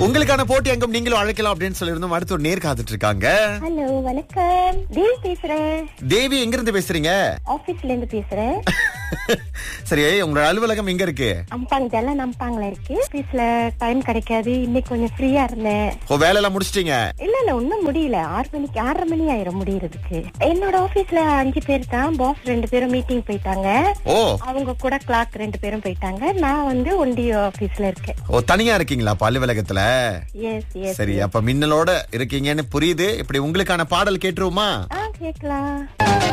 உங்களுக்கான போட்டி அங்கம் நீங்களும் அழைக்கலாம் அப்படின்னு சொல்லியிருந்தோம் அடுத்து ஒரு நேர் காத்துட்டு இருக்காங்க ஹலோ வணக்கம் தேவி பேசுறேன் தேவி எங்க இருந்து பேசுறீங்க ஆபீஸ்ல இருந்து பேசுறேன் சரி உங்களோட அலுவலகம் எங்க இருக்கு அம்பாங் ஜெல்லாம் அம்பாங்ல இருக்கு ஆபீஸ்ல டைம் கிடைக்காது இன்னைக்கு கொஞ்சம் ஃப்ரீயா இருந்தேன் ஓ வேலையெல்லாம் முடிச்சிட்டீங்க இல்ல இல்ல ஒன்னும் முடியல ஆறு மணிக்கு ஆறரை மணி ஆயிரும் முடியறதுக்கு என்னோட ஆபீஸ்ல அஞ்சு பேர் தான் பாஸ் ரெண்டு பேரும் மீட்டிங் போயிட்டாங்க ஓ அவங்க கூட கிளாக் ரெண்டு பேரும் போயிட்டாங்க நான் வந்து ஒண்டி ஆபீஸ்ல இருக்கேன் ஓ தனியா இருக்கீங்களா அப்ப அலுவலகத்துல எஸ் எஸ் சரி அப்ப மின்னலோட இருக்கீங்கன்னு புரியுது இப்படி உங்களுக்கான பாடல் கேட்டுருவோமா ஆ கேக்கலாம்